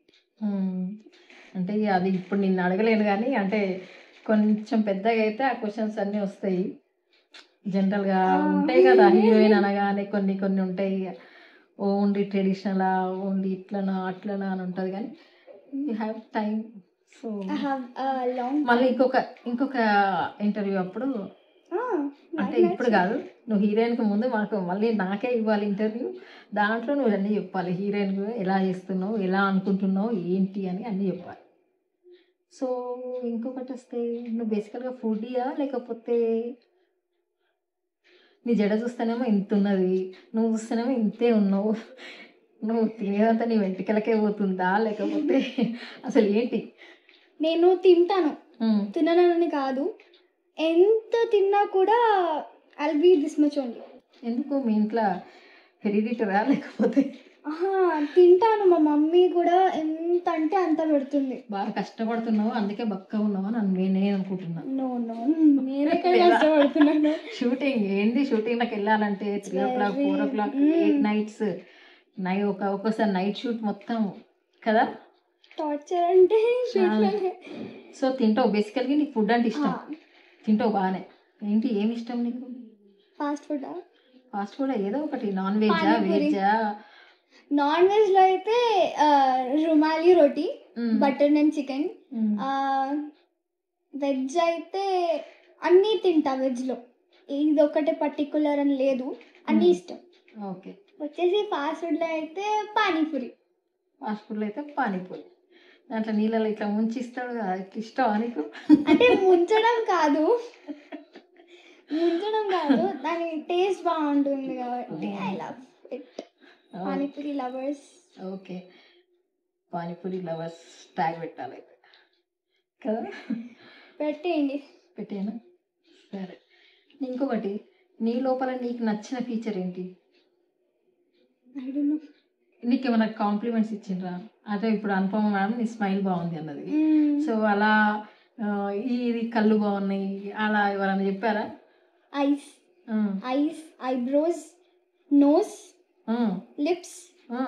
అంటే ఇక అది ఇప్పుడు నిన్ను అడగలేను కానీ అంటే కొంచెం పెద్దగా అయితే ఆ క్వశ్చన్స్ అన్నీ వస్తాయి జనరల్గా ఆ. ఉంటాయి కదా హీరోయిన్ అనగానే కొన్ని కొన్ని ఉంటాయి ఓన్లీ ట్రెడిషనలా ఓన్లీ ఇట్లనా అట్లనా అని ఉంటుంది కానీ you have time so I have long మళ్ళీ ఇంకొక ఇంకొక ఇంటర్వ్యూ అప్పుడు అంటే ఇప్పుడు కాదు నువ్వు హీరోయిన్కి ముందు మాకు మళ్ళీ నాకే ఇవ్వాలి ఇంటర్వ్యూ దాంట్లో నువ్వు అన్నీ చెప్పాలి హీరోయిన్ ఎలా చేస్తున్నావు ఎలా అనుకుంటున్నావు ఏంటి అని అన్నీ చెప్పాలి సో ఇంకొకటి వస్తే నువ్వు బేసికల్గా ఫుడీయా లేకపోతే నీ జడ చూస్తేనేమో ఇంత ఉన్నది నువ్వు చూస్తేనేమో ఇంతే ఉన్నావు నువ్వు తినేదంతా నీ వెంట్రుకలకే పోతుందా లేకపోతే అసలు ఏంటి నేను తింటాను ఉమ్, తిననని కాదు ఎంత తిన్నా కూడా I'll be this much only ఎందుకు మీ ఇంట్లో హెరిడిటరా లేకపోతే ఆహా తింటాను మా మమ్మీ కూడా ఎంత అంటే అంత పెడుతుంది బాగా కష్టపడుతున్నావు అందుకే బక్క ఉన్నావు అని అను- నేను అనుకుంటున్నా నో నో నేనెక్కడ కష్టపడుతున్నాను షూటింగ్ ఏంది షూటింగ్ నాకు వెళ్ళాలంటే three o'clock four o'clock Mm. Eight nights నై ఒక ఒక్కోసారి నైట్ షూట్ మొత్తం కదా టార్చర్ అంటే చాలా. సో తింటావు బేసికల్గా నీకు ఫుడ్ అంటే ఇష్టం తింటావు బాగానే ఏంటి ఏమి ఇష్టం నీకు ఫాస్ట్ ఫుడ్ ఫాస్ట్ ఫుడ్ ఏదో ఒకటి నాన్ వెజ్జా పానీపూరి. వెజ్జా నాన్ వెజ్ లో అయితే ఆ, rumali roti butter naan chicken veg అయితే అన్నీ తింటా వెజ్లో ఇది ఒకటే పర్టికులర్ అని లేదు అన్నీ Mm. ఇష్టం ఓకే వచ్చేసి ఫాస్ట్ ఫుడ్లో అయితే పానీపూరి ఫాస్ట్ ఫుడ్లో అయితే పానీపూరి దాంట్లో నీళ్ళలో ఇట్లా ముంచిస్తాడు కదా ఇట్లా ఇష్టం నీకు అంటే ముంచడం కాదు ముంచడం కాదు దాని టేస్ట్ బాగుంటుంది కాబట్టి I love it panipuri lovers okay panipuri lovers tag పెట్టాలి అయితే. కదా పెట్టేయండి పెట్టాను సరే ఇంకొకటి నీ లోపల నీకు నచ్చిన ఫీచర్ ఏంటి ఐ డోంట్ నో నీకు ఏమైనా కాంప్లిమెంట్స్ ఇచ్చిండ్రా అంటే ఇప్పుడు అనుపమ మేడం నీ స్మైల్ బాగుంది అన్నది సో అలా ఆ, ఇది కళ్ళు బాగున్నాయి అలా ఎవరైనా చెప్పారా ఐస్ ఆ, ఐస్ ఐబ్రోస్ నోస్ ఆ, లిప్స్ ఆ.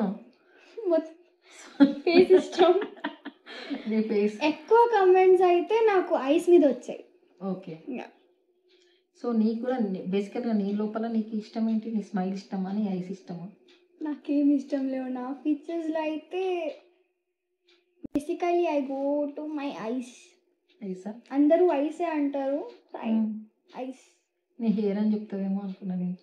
ఫేస్ ఇష్టం నీ ఫేస్ ఎక్కువ కమెంట్స్ అయితే నాకు ఐస్ మీద వచ్చాయి ఓకే Yeah. సో నీకు కూడా బేసికల్గా నీ లోపల నీకు ఇష్టం ఏంటి నీ స్మైల్ ఇష్టమా నీ ఐస్ ఇష్టమా నాకేం ఇష్టం లేవు నా ఫీచర్స్లో అయితే basically I go to my eyes ఐసా అందరూ ఐసే అంటారు ఐస్ నీ హెయిర్ అని చెప్తావేమో అనుకున్నా నేను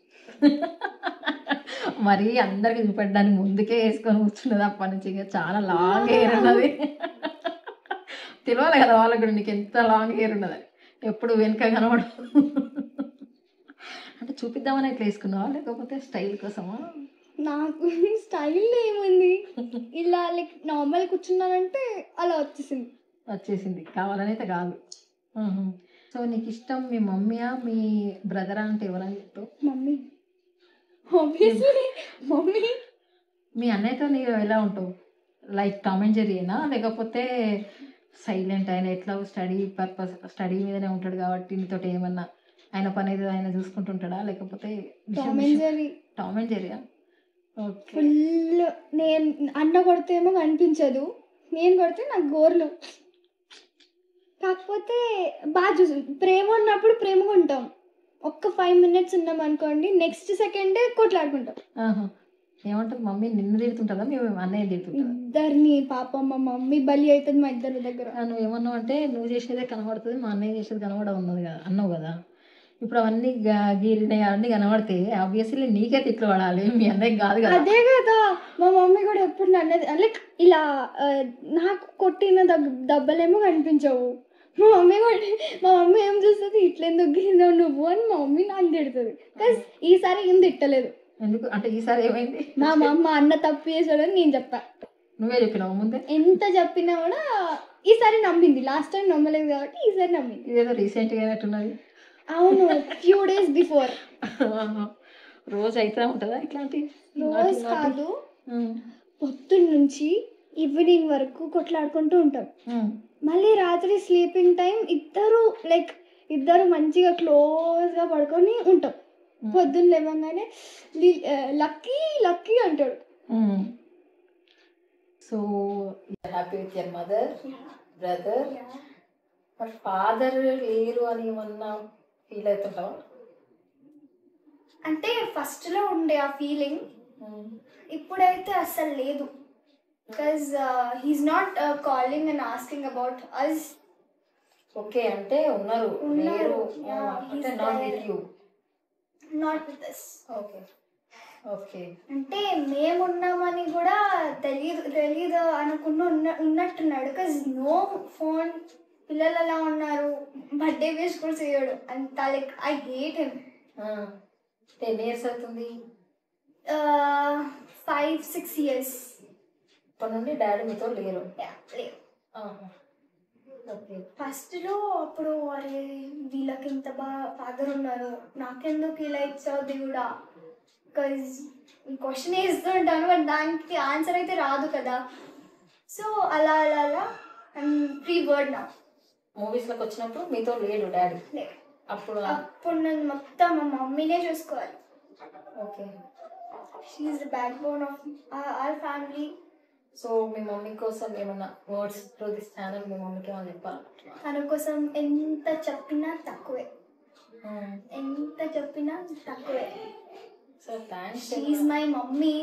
మరి అందరికి చూపెట్టడానికి ముందుకే వేసుకొని కూర్చున్నది అప్పటి నుంచి ఇక చాలా లాంగ్ హెయిర్ ఉన్నది తెలియాలి కదా వాళ్ళకి కూడా నీకు ఎంత లాంగ్ హెయిర్ ఉన్నది ఎప్పుడు వెనుక కనబడు అంటే చూపిద్దామని ఇట్లా వేసుకున్నావా లేకపోతే స్టైల్ కోసమా నాకు స్టైల్ ఏముంది ఇలా లైక్ నార్మల్ కూర్చున్నానంటే అలా వచ్చేసింది వచ్చేసింది కావాలని అయితే కాదు మ్మ్. సో నీకు ఇష్టం మీ మమ్మీయా మీ బ్రదరా అంటే ఎవరని చెప్తావు మమ్మీ ఆబ్వియస్లీ మమ్మీ మీ అన్నయ్యతో నీకు ఎలా ఉంటావు లైక్ టామ్ అండ్ జెర్రీనా లేకపోతే సైలెంట్ ఆయన ఎట్లా స్టడీ పర్పస్ స్టడీ మీదనే ఉంటాడు కాబట్టి నీతో ఏమన్నా ఆయన పని ఏదో ఆయన చూసుకుంటుంటాడా లేకపోతే Tom and Jerry Tom and జెర్రీయా ఓకే ఫుల్ నేను అన్న కొడితే ఏమో కనిపించదు నేను కొడితే నాకు గోర్లు కాకపోతే బాగా చూసు ప్రేమ ఉన్నప్పుడు ప్రేమగా ఉంటాం ఒక్క ఫైవ్ మినిట్స్ ఉన్నాం అనుకోండి నెక్స్ట్ సెకండే కొట్లాడుకుంటాం ఆహా. ఏమంటుంది మమ్మీ నిన్ను తిడుతుంటుందా మేము అన్నయ్య తిడుతుంటుందా ఇద్దరిని పాపం మా మమ్మీ బలి అవుతుంది మా ఇద్దరి దగ్గర ఆ, నువ్వు ఏమన్నావు అంటే నువ్వు చేసేదే కనబడుతుంది మా అన్నయ్య చేసేది కనబడ ఉన్నది కదా అన్నావు కదా ఇప్పుడు అవన్నీ గా- గీరినాయి అవన్నీ కనబడితే ఆబ్వియస్లీ నీకే తిట్లు పడాలి మీ అన్నయ్య కాదు కదా అదే కదా మా మమ్మీ కూడా ఎప్పుడు నన్నది లైక్ ఇలా ఆ, నాకు కొట్టిన దగ్ దెబ్బలేమో కనిపించవు మా మమ్మీ కూడా మా మమ్మీ ఏం చూస్తుంది ఇట్లా ఎందుకు గీరినావు నువ్వు అని మా మమ్మీ నాకు తిడుతుంది కానీ ఈసారి ఏం తిట్టలేదు ఎందుకు అంటే ఈసారి ఏమైంది మా మా అమ్మ అన్న తప్పు చేసాడని నేను చెప్పా నువ్వే చెప్పినావు ముందే ఎంత చెప్పినా కూడా ఈసారి నమ్మింది లాస్ట్ టైం నమ్మలేదు కాబట్టి ఈసారి నమ్మింది ఇదేదో రీసెంట్గా అయినట్టున్నది అవును ఫ్యూ డేస్ బిఫోర్ రోజు అవుతా ఉంటుందా ఇట్లాంటి రోజు కాదు పొద్దున్న నుంచి ఈవినింగ్ వరకు కొట్లాడుకుంటూ ఉంటాం మళ్ళీ రాత్రి స్లీపింగ్ టైం ఇద్దరు లైక్ ఇద్దరు మంచిగా క్లోజ్గా పడుకొని ఉంటాం పొద్దున్న లేవగానే లక్కీ లక్కీ అంటాడు so happy with your mother brother but father లేరు అని ఏమన్నా ఫీల్ అవుతుంటావా అంటే ఫస్ట్లో ఉండే ఆ ఫీలింగ్ ఇప్పుడైతే అస్సలు లేదు because he's not calling and asking about us okay అంటే ఉన్నారు ఉన్నారు. లేరు Yeah, అంటే he's not there. With you not with us okay okay అంటే మేమున్నామని కూడా తెలియదు తెలియదు అనుకున్న ఉన్న ఉన్నట్టున్నాడు బికాజ్ నో ఫోన్ పిల్లలు ఎలా ఉన్నారు బర్త్డే విష్ కూడా చేయడు అంత like I hate him ten years అవుతుంది ఫైవ్ సిక్స్ ఇయర్స్ ఇప్పటి నుండి డాడీ మీతో లేరు లేదు ఓకే ఫస్ట్లో అప్పుడు అరే వీళ్ళకి ఇంత బాగా ఫాదర్ ఉన్నారు నాకెందుకు ఇలా ఇచ్చావు దేవుడా బికాజ్ క్వశ్చన్ వేస్తూ ఉంటాను బట్ దానికి ఆన్సర్ అయితే రాదు కదా సో అలా అలా అలా ఫ్రీ వర్డ్ నా మూవీస్లోకి వచ్చినప్పుడు మీతో లేడు డాడీ లేదు అప్పుడు అప్పుడు నేను మొత్తం మా మమ్మీనే చూసుకోవాలి okay she's the backbone of our family so మీ మమ్మీ కోసం ఏమన్నా వర్డ్స్ త్రూ దిస్ ఛానల్ మీ మమ్మీకి ఏమైనా చెప్పాలి తన కోసం ఎంత చెప్పినా తక్కువే ఎంత చెప్పినా తక్కువే so thanks she's my mummy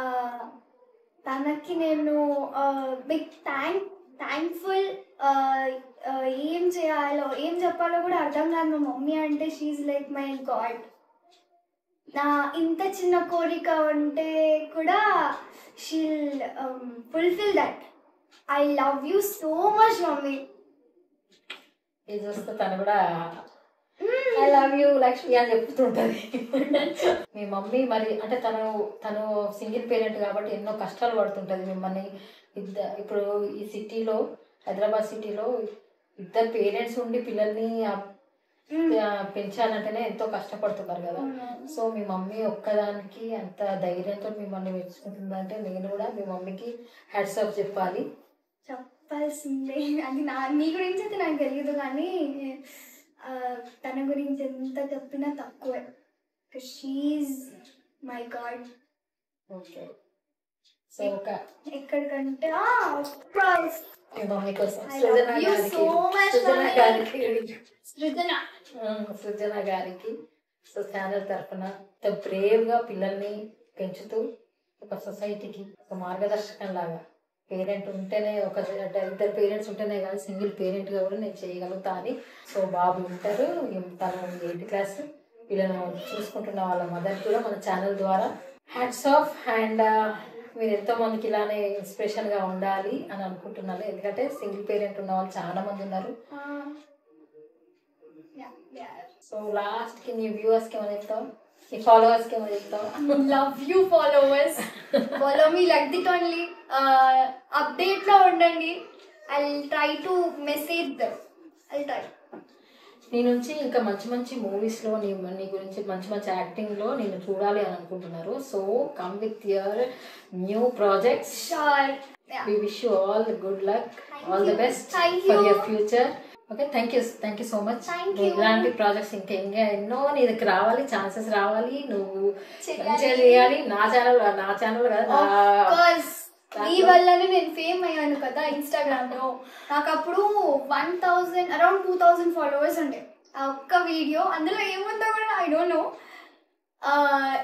తనకి నేను బిగ్ థ్యాంక్ థ్యాంక్ఫుల్ ఏం చేయాలో ఏం చెప్పాలో కూడా అర్థం కాదు మా మమ్మీ అంటే షీఈ్ లైక్ మై గాడ్ నా ఇంత చిన్న కోరిక ఉంటే కూడా she'll fulfil that I love you so much mummy ఇది చూస్తే తను కూడా ఐ లవ్ యూ లక్ష్మి అని చెప్తుంటది మీ మమ్మీ మరి అంటే తను తను సింగిల్ పేరెంట్ కాబట్టి ఎన్నో కష్టాలు పడుతుంటది మిమ్మల్ని ఇద్ద ఇప్పుడు ఈ సిటీలో హైదరాబాద్ సిటీలో ఇద్దరు పేరెంట్స్ ఉండి పిల్లల్ని ఆ- ఆ, పెంచాలంటేనే ఎంతో కష్టపడుతున్నారు కదా సో మీ మమ్మీ ఒక్కదానికి అంత ధైర్యంతో మిమ్మల్ని మెచ్చుకుంటుందంటే నేను కూడా మీ మమ్మీకి హ్యాట్స్ ఆఫ్ చెప్పాలి చెప్పాల్సిందే అది నా నీ గురించి అయితే నాకు తెలియదు కానీ ఆ, తన గురించి ఎంత చెప్పినా తక్కువే she's my god okay so ఒక ఎక్కడికంటే of course. మీ మమ్మీ కోసం I సృజన love you గారికి so much, సృజన mommy. గారికి సృజన ఉమ్, సృజన గారికి సో ఛానల్ తరఫున ఎంతో brave గా పిల్లల్ని పెంచుతూ ఒక సొసైటీకి ఒక మార్గదర్శకం లాగా పేరెంట్ ఉంటేనే ఒక ఇద్దరు పేరెంట్స్ ఉంటేనే కానీ సింగిల్ పేరెంట్గా కూడా నేను చేయగలుగుతా అని సో బాబు ఉంటారు ఇం- తను ఎయిత్ క్లాస్ వీళ్ళను చూసుకుంటున్న వాళ్ళ మదర్ కూడా మన ఛానల్ ద్వారా హ్యాట్స్ ఆఫ్ అండ్ మీరు ఎంతో మందికి ఇలానే ఇన్స్పిరేషన్ గా ఉండాలి అని అనుకుంటున్నాను ఎందుకంటే సింగిల్ పేరెంట్ ఉన్న వాళ్ళు చాలా మంది ఉన్నారు సో లాస్ట్ కి నీ వ్యూవర్స్ కి ఏమైనా చెప్తావు నీ ఫాలోవర్స్ కి ఏమైనా చెప్తావు love you followers follow me like that only update లో ఉండండి I try to message them I try నీ నుంచి ఇంకా మంచి మంచి మూవీస్ లో నీ నీ గురించి మంచి మంచి యాక్టింగ్ లో నేను చూడాలి అని అనుకుంటున్నారు so come with your new projects sure we wish you all the good luck all the you. Best Thank for you. Your future okay thank you thank you so much Thank you. ఇలాంటి ప్రాజెక్ట్స్ ఇంకా ఇంకా ఎన్నో నీ దగ్గర రావాలి ఛాన్సెస్ రావాలి నువ్వు చేయాలి. మంచిగా చేయాలి నా ఛానల్ నా ఛానల్ కదా నా- కోర్స్ నీ వల్లనే నేను ఫేమ్ అయ్యాను కదా ఇన్స్టాగ్రామ్ లో నాకు అప్పుడు one thousand around two thousand followers ఉండే ఆ ఒక్క వీడియో అందులో ఏముందో కూడా I don't know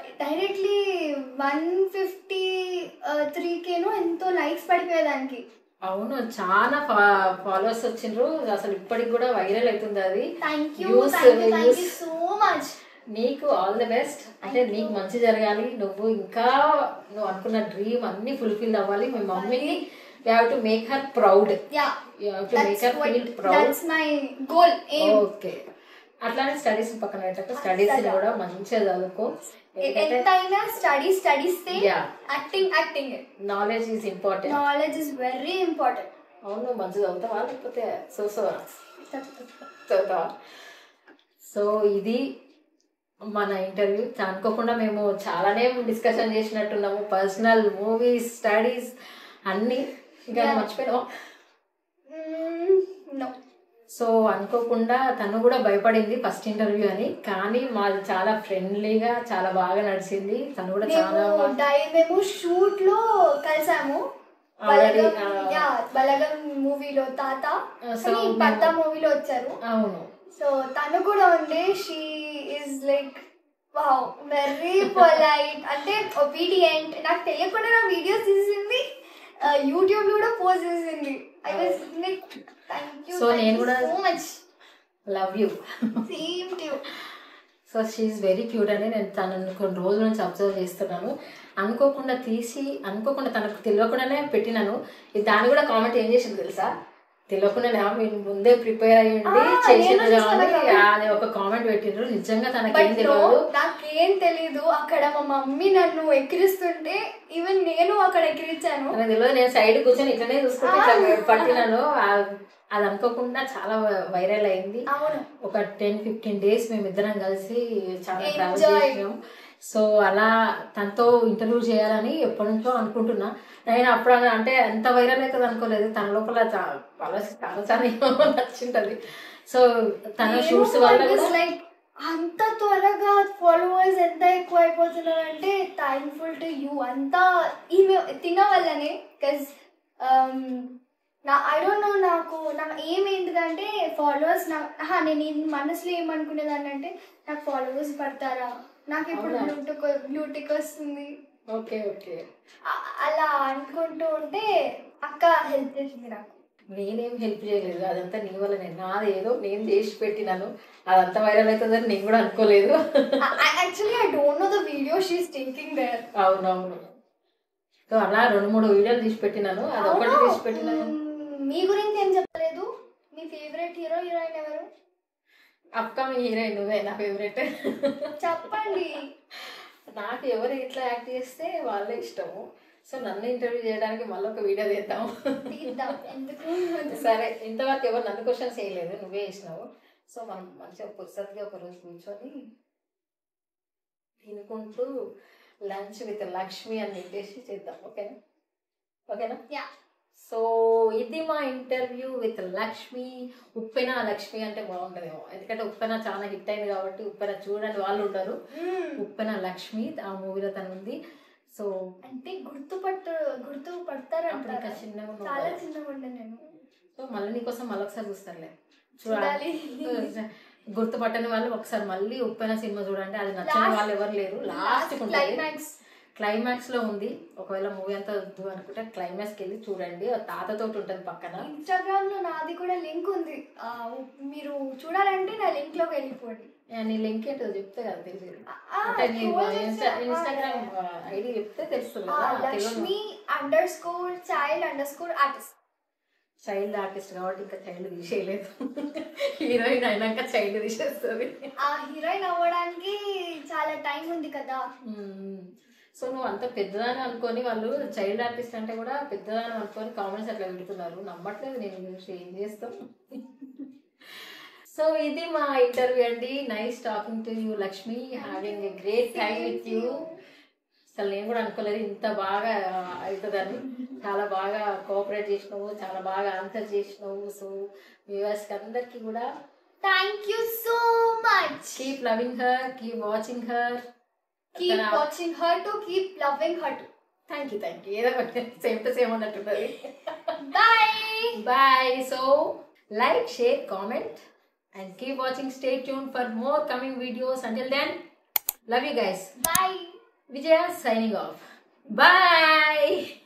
directly one fifty three కేను ఎంతో లైక్స్ పడిపోయేదానికి అవును చాలా ఫాలోవర్స్ వచ్చిండ్రు అసలు ఇప్పటికి కూడా వైరల్ అవుతుంది అది thank you Views, thank you thank you views. So much నీకు ఆల్ ది బెస్ట్ అంటే నీకు మంచి జరగాలి నువ్వు ఇంకా నువ్వు అనుకున్న డ్రీమ్ అన్ని ఫుల్ఫిల్ అవ్వాలి మీ మమ్మీని you have to make her proud yeah you have to make her feel proud that's my goal aim okay అట్లానే స్టడీస్ పక్కన పెట్టక స్టడీస్ కూడా మంచిగా చదువుకో ఎందుకంటే ఎంతైనా study studies Yeah. Acting acting knowledge is important knowledge is very important అవును మంచిగా చదువుతావా లేకపోతే సో సో చదువుతావా సో ఇది మన ఇంటర్వ్యూ అనుకోకుండా మేము చాలానే డిస్కషన్ చేసినట్టున్నాము పర్సనల్ మూవీస్ స్టడీస్ అన్నీ ఇంకా Yeah. మర్చిపోయినావా నో సో అనుకోకుండా తను కూడా భయపడింది ఫస్ట్ ఇంటర్వ్యూ అని కానీ మాది చాలా ఫ్రెండ్లీగా చాలా బాగా నడిచింది తను కూడా చాలా మేము బాగా- డై మేము షూట్ లో కలిసాము Already, Balagam uh, yeah Balagam మూవీలో తాత Uh, so కానీ మేము- పత్త మూవీలో వచ్చారు అవును సో తను కూడా ఉంది she is like wow very polite అంటే ఒబీడియంట్ నాకు తెలియకుండా నా వీడియోస్ తీసింది యూట్యూబ్ లో కూడా పోస్ట్ చేసింది I was like thank you So, నేను కూడా- so much love you same to so she's very cute అని నేను తనను కొన్ని రోజుల నుంచి అబ్జర్వ్ చేస్తున్నాను అనుకోకుండా తీసి అనుకోకుండా తనకు తెలియకుండానే పెట్టినాను ఇది దాన్ని కూడా కామెంట్ ఏం చేసింది తెలుసా తెలియకుండానే "ఆ, మీరు ముందే ప్రిపేర్ అయ్యండి ఆ, చేసిండ్రు నేను చూసాను అని comment. అది ఒక కామెంట్ పెట్టిండ్రు నిజంగా తనకేం బట్ తెలియదు నాకేం తెలీదు అక్కడ మా మమ్మీ నన్ను ఎక్కిరిస్తుంటే ఈవెన్ నేను అక్కడ ఎక్కిరించాను తనకు తెలియదు నేను సైడ్ కూర్చొని ఇట్లనే చూసుకుంటే ఇట్లా పట్టినాను ఆ- అది అనుకోకుండా చాలా వైరల్ అయింది అవును ఒక టెన్ ఫిఫ్టీన్ డేస్ మేము ఇద్దరం కలిసి చాలా ట్రావెల్ Enjoy. చేసినాం సో అలా తనతో ఇంటర్వ్యూ చేయాలని ఎప్పటి నుంచో అనుకుంటున్నా నేను అప్పుడు అన- అంటే ఎంత వైరల్ అవుతుంది అనుకోలేదు తన లోపల చా- చాలా చాలా చాలా ఏమో నచ్చింటది సో తన షూట్స్ వల్ల కూడా లైక్ అంత త్వరగా ఫాలోవర్స్ ఎంత ఎక్కువ అయిపోతున్నారంటే థ్యాంక్ఫుల్ టు యూ అంతా ఈమె తిన వల్లనే బికాజ్ నా ఐ డోంట్ నో నాకు నా ఏం ఏంటిదంటే ఫాలోవర్స్ నా ఆహా, నేను ఈ మనసులో ఏమనుకునేదాన్ని అంటే నాకు ఫాలోవర్స్ పడతారా నాకు ఇప్పుడు అవునా? బ్లూటిక్ బ్లూటిక్ వస్తుంది ఓకే ఓకే అ- అలా అనుకుంటూ ఉంటే అక్క హెల్ప్ చేసింది నాకు నేనేం హెల్ప్ చేయలేదు అదంతా నీ వల్ల నేను నాది ఏదో నేను చేసి పెట్టినాను అదంతా వైరల్ అవుతుందని నేను కూడా అనుకోలేదు actually I don't know the video she's taking there అవునవును సో అలా రెండు మూడు వీడియోలు తీసి పెట్టినాను అది ఒకటి తీసి పెట్టినాను మీ గురించి ఏం చెప్పలేదు మీ ఫేవరెట్ హీరో హీరోయిన్ ఎవరు అప్కమింగ్ హీరోయిన్ నువ్వే నా ఫేవరెట్ చెప్పండి నాకు ఎవరు ఎట్లా యాక్ట్ చేస్తే వాళ్ళే ఇష్టము సో నన్ను ఇంటర్వ్యూ చేయడానికి మళ్ళీ ఒక వీడియో తీద్దాం తీద్దాం ఎందుకు సరే ఇంతవరకు ఎవరు నన్ను క్వశ్చన్స్ చేయలేదు నువ్వే చేసినావు సో మనం మంచిగా పుస్తకగా ఒక రోజు కూర్చొని తినుకుంటూ లంచ్ విత్ లక్ష్మి అని పెట్టేసి చేద్దాం ఓకేనా ఓకేనా యా సో ఇది మా ఇంటర్వ్యూ విత్ లక్ష్మి ఉప్పెన లక్ష్మి అంటే బాగుంటుందేమో ఎందుకంటే ఉప్పెన చాలా హిట్ అయింది కాబట్టి ఉప్పెన చూడని వాళ్ళు ఉండరు ఉప్పెన లక్ష్మి ఆ మూవీలో తను ఉంది సో అంటే గుర్తుపట్టు గుర్తు పడతారు అప్పుడు ఇంకా చిన్నగా ఉన్నావు చాలా కదా. చిన్నగా ఉండే నేను సో మళ్ళీ నీకోసం మళ్ళీ ఒకసారి చూస్తానులే చూడాలి. గుర్తుపట్టని వాళ్ళు ఒకసారి మళ్ళీ ఉప్పెన సినిమా చూడండి అది నచ్చని Last- వాళ్ళు ఎవరు లేరు లాస్ట్ క్లైమాక్స్ క్లైమాక్స్ లో ఉంది ఒకవేళ మూవీ అంతా వద్దు అనుకుంటే క్లైమాక్స్ కి వెళ్ళి చూడండి ఆ తాతతోటి ఉంటుంది పక్కన ఇన్స్టాగ్రామ్ లో నాది కూడా లింక్ ఉంది ఆ, మీరు చూడాలంటే నా లింక్ లోకి వెళ్ళిపోండి ఏ, నీ లింక్ ఏంటో చెప్తే కదా తెలిసేది ఆ, అంటే నీ చూడొచ్చు. ఇన్స్టా ఆ, ఇన్స్టాగ్రామ్ ఐడి చెప్తే తెలుస్తుంది ఆ, కదా Lakshmi underscore child underscore artist child artist కాబట్టి ఇంకా చైల్డ్ తీసేయలేదు హీరోయిన్ అయినాక చైల్డ్ తీసేస్తుంది ఆ హీరోయిన్ అవ్వడానికి చాలా టైం ఉంది కదా సో నువ్వు అంత పెద్దదాని అనుకొని వాళ్ళు చైల్డ్ ఆర్టిస్ట్ అంటే కూడా పెద్దదాని అనుకొని కామెంట్స్ అట్లా పెడుతున్నారు నమ్మట్లేదు నేను గురించి ఏం చేస్తాం సో ఇది మా ఇంటర్వ్యూ అండి nice talking to you Lakshmi having a great time with you అసలు నేను కూడా అనుకోలేదు ఇంత బాగా అవుతుందని చాలా బాగా కోఆపరేట్ చేసినావు చాలా బాగా ఆన్సర్ చేసినావు సో వ్యూవర్స్కి అందరికీ కూడా thank you so much keep loving her keep watching her keep watching her to keep loving her to thank you thank you ఏదో ఒకటి సేమ్ టు సేమ్ అన్నట్టున్నది bye bye so like share comment and keep watching stay tune for more coming videos until then love you guys bye Vijaya signing off bye